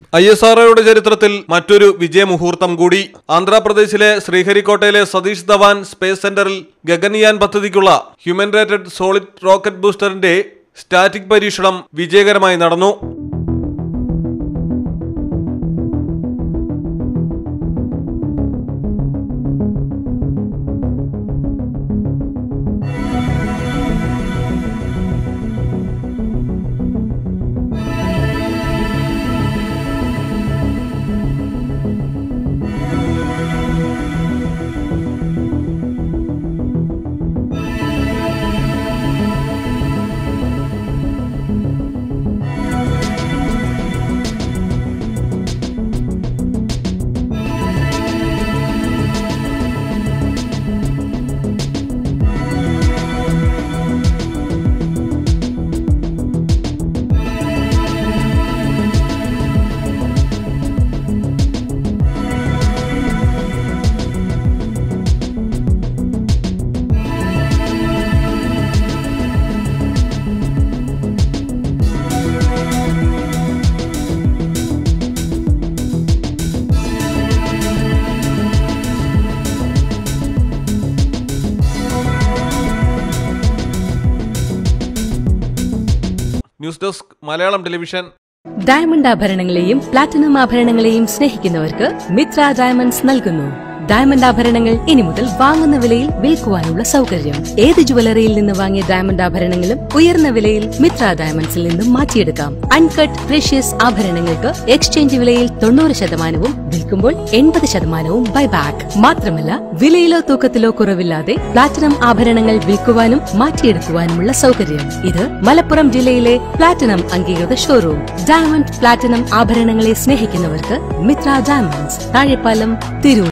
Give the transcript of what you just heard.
I S ആർഒയുടെ ചരിത്രത്തിൽ മറ്റൊരു വിജയമുഹൂർത്തം കൂടി ആന്ധ്രാപ്രദേശിലെ ശ്രീഹരിക്കോട്ടയിലെ സതീഷ് ധവാൻ സ്പേസ് സെന്ററിൽ ഗഗൻയാൻ പദ്ധതിക്കുള്ള ഹ്യൂമൻറേറ്റഡ് സോളിഡ് റോക്കറ്റ് ബൂസ്റ്ററിന്റെ സ്റ്റാറ്റിക് പരീക്ഷണം വിജയകരമായി നടന്നു news desk Malayalam television diamond ആഭരണങ്ങളെയും പ്ലാറ്റിനം ആഭരണങ്ങളെയും സ്നേഹിക്കുന്നവർക്ക് മിത്ര ഡയമണ്ട്സ് നൽകുന്നു ഡയമണ്ട് ആഭരണങ്ങൾ ഇനി മുതൽ വാങ്ങുന്ന വിലയിൽ വിൽക്കുവാനുള്ള സൗകര്യം ഏത് ജുവലറിയിൽ നിന്ന് വാങ്ങിയ ഡയമണ്ട് ആഭരണങ്ങളും ഉയർന്ന വിലയിൽ മിത്ര ഡയമണ്ട്സിൽ നിന്നും മാറ്റിയെടുക്കാം അൺകട്ട് പ്രഷ്യസ് ആഭരണങ്ങൾക്ക് എക്സ്ചേഞ്ച് വിലയിൽ തൊണ്ണൂറ് ശതമാനവും വിൽക്കുമ്പോൾ എൺപത് ശതമാനവും ബൈബാക്ക് മാത്രമല്ല വിലയിലോ തൂക്കത്തിലോ കുറവില്ലാതെ പ്ലാറ്റിനം ആഭരണങ്ങൾ വിൽക്കുവാനും മാറ്റിയെടുക്കുവാനുമുള്ള സൗകര്യം ഇത് മലപ്പുറം ജില്ലയിലെ പ്ലാറ്റിനം അംഗീകൃത ഷോറൂം ഡയമണ്ട് പ്ലാറ്റിനം ആഭരണങ്ങളെ സ്നേഹിക്കുന്നവർക്ക് മിത്ര ഡയമണ്ട്സ് താഴെപ്പാലം തിരൂർ